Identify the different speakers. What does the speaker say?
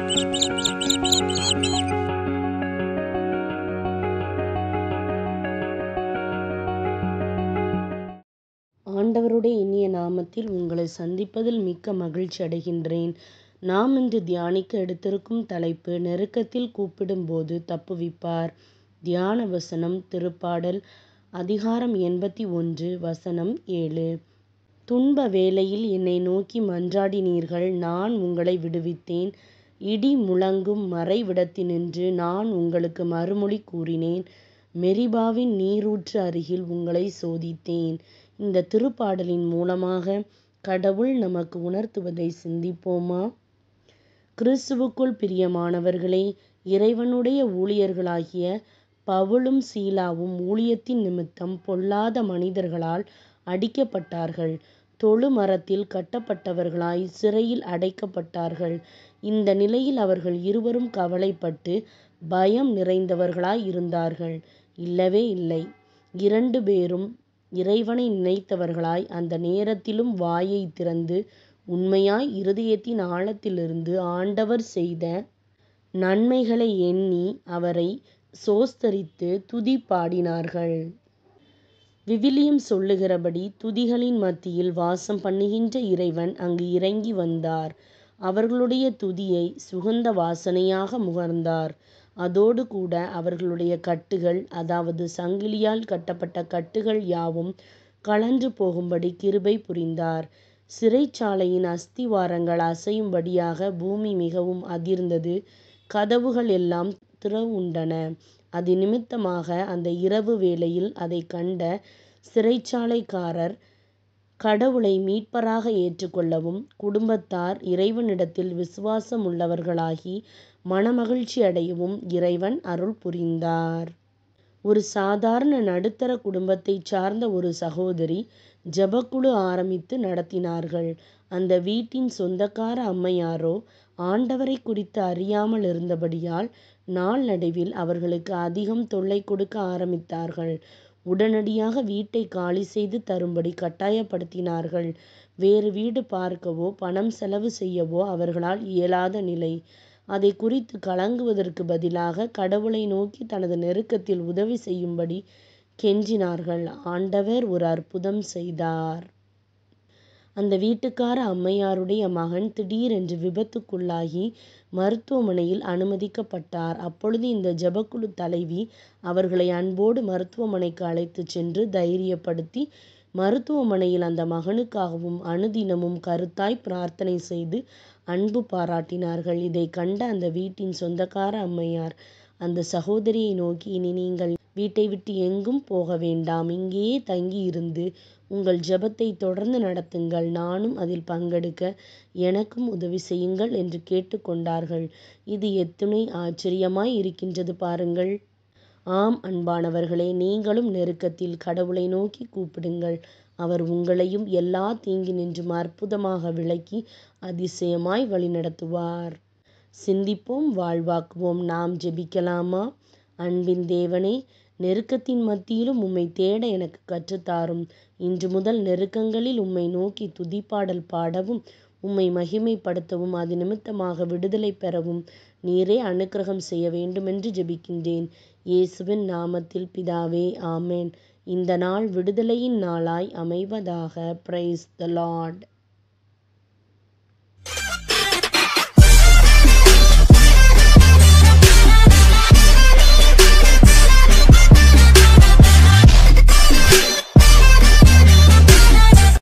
Speaker 1: ஆண்டவருடைய இனிய நாமத்தில் உங்களை சந்திப்பதில் மிக்க மகிழ்ச்சி அடைகின்றேன். நாம் இன்று தியானிக்க எடுத்திருக்கும் தலைப்பு நெருக்கத்தில் கூப்பிடும்போது தப்புவிப்பார். தியான வசனம் திருப்பாடல் அதிகாரம் எண்பத்தி ஒன்று வசனம் ஏழு. துன்ப வேளையில் என்னை நோக்கி மன்றாடினீர்கள் நான் உங்களை விடுவித்தேன். இடி முழங்கும் மறைவிடத்தினின்று நான் உங்களுக்கு மறுமொழி கூறினேன். மெரிபாவின் நீரூற்று அருகில் உங்களைச் சோதித்தேன். இந்த திருப்பாடலின் மூலமாக கடவுள் நமக்கு உணர்த்துவதை சிந்திப்போமா? கிறிஸ்துவுக்குள் பிரியமானவர்களே இறைவனுடைய ஊழியர்களாகிய பவுலும் சீலாவும் ஊழியத்தின் நிமித்தம் பொல்லாத மனிதர்களால் அடிக்கப்பட்டார்கள். தொழுமரத்தில் கட்டப்பட்டவர்களாய் சிறையில் அடைக்கப்பட்டார்கள். இந்த நிலையில் அவர்கள் இருவரும் கவலைப்பட்டு பயம் நிறைந்தவர்களாய் இருந்தார்கள். இல்லவே இல்லை. இரண்டு பேரும் இறைவனை நினைத்தவர்களாய் அந்த நேரத்திலும் வாயைத் திறந்து உண்மையாய் இருதயத்தின் ஆழத்திலிருந்து ஆண்டவர் செய்த நன்மைகளை எண்ணி அவரை சோஸ்தரித்து துதி பாடினார்கள். விவிலியம் சொல்லுகிறபடி துதிகளின் மத்தியில் வாசம் பண்ணுகின்ற இறைவன் அங்கு இறங்கி வந்தார். அவர்களுடைய துதியை சுகந்த வாசனையாக முகர்ந்தார். அதோடு கூட அவர்களுடைய கட்டுகள் அதாவது சங்கிலியால் கட்டப்பட்ட கட்டுகள் யாவும் கழன்று போகும்படி கிருபை புரிந்தார். சிறைச்சாலையின் அஸ்திவாரங்கள் அசையும்படியாக பூமி மிகவும் அதிர்ந்தது கதவுகள் எல்லாம் திறவுண்டன. அதிநிமித்தமாக அந்த இரவு வேளையில் அதைக் கண்ட சிறைச்சாலைக்காரர் கடவுளை மீட்பராக ஏற்றுக்கொள்ளவும் குடும்பத்தார் இறைவனிடத்தில் விசுவாசமுள்ளவர்களாகி மனமகிழ்ச்சி அடையவும் இறைவன் அருள் புரிந்தார். ஒரு சாதாரண நடுத்தர குடும்பத்தைச் சார்ந்த ஒரு சகோதரி ஜெபக்குழு ஆரம்பித்து நடத்தினார்கள். அந்த வீட்டின் சொந்தக்கார அம்மையாரோ ஆண்டவரைக் குறித்து அறியாமலிருந்தபடியால் நாளடைவில் அவர்களுக்கு அதிகம் தொல்லை கொடுக்க ஆரம்பித்தார்கள். உடனடியாக வீட்டைக் காலி செய்து தரும்படி கட்டாயப்படுத்தினார்கள். வேறு வீடு பார்க்கவோ பணம் செலவு செய்யவோ அவர்களால் இயலாத நிலை. அதைக் குறித்து கலங்குவதற்கு பதிலாக கடவுளை நோக்கி தனது நெருக்கத்தில் உதவி செய்யும்படி கெஞ்சினார்கள். ஆண்டவர் ஒரு அற்புதம் செய்தார். அந்த வீட்டுக்கார அம்மையாருடைய மகன் திடீரென்று விபத்துக்குள்ளாகி மருத்துவமனையில் அனுமதிக்கப்பட்டார். அப்பொழுது இந்த ஜெபக்குழுத் தலைவி அவர்களை அன்போடு மருத்துவமனைக்கு அழைத்துச் சென்று தைரியப்படுத்தி மருத்துவமனையில் அந்த மகனுக்காகவும் அனுதினமும் கருத்தாய் பிரார்த்தனை செய்து அன்பு பாராட்டினார்கள். இதைக் கண்ட அந்த வீட்டின் சொந்தக்கார அம்மையார் அந்த சகோதரியை நோக்கி இனி நீங்கள் வீட்டை விட்டு எங்கும் போக வேண்டாம். இங்கேயே தங்கியிருந்து உங்கள் ஜெபத்தைத் தொடர்ந்து நடத்துங்கள். நானும் அதில் பங்கெடுக்க எனக்கும் உதவி செய்யுங்கள் என்று கேட்டுக் கொண்டார்கள். இது எத்துணை ஆச்சரியமாய் இருக்கின்றது பாருங்கள். ஆம் அன்பானவர்களே நீங்களும் நெருக்கத்தில் கடவுளை நோக்கிக் கூப்பிடுங்கள். அவர் உங்களையும் எல்லாத் தீங்கினின்றும் அற்புதமாக விலக்கி அதிசயமாய் வழிநடத்துவார். சிந்திப்போம் வாழ்வாக்குவோம் நாம் ஜெபிக்கலாமா? அன்பின் தேவனே நெருக்கத்தின் மத்தியிலும் உம்மைத் தேட எனக்குக் கற்றுத் தாரும். இன்று முதல் நெருக்கங்களில் உம்மை நோக்கித் துதிப்பாடல் பாடவும் உம்மை மகிமைப்படுத்தவும் அதிநிமித்தமாக விடுதலை பெறவும் நீரே அனுக்கிரகம் செய்ய வேண்டுமென்று ஜெபிக்கின்றேன். இயேசுவின் நாமத்தில் பிதாவே ஆமென். இந்த நாள் விடுதலையின் நாளாய் அமைவதாக. Praise the Lord.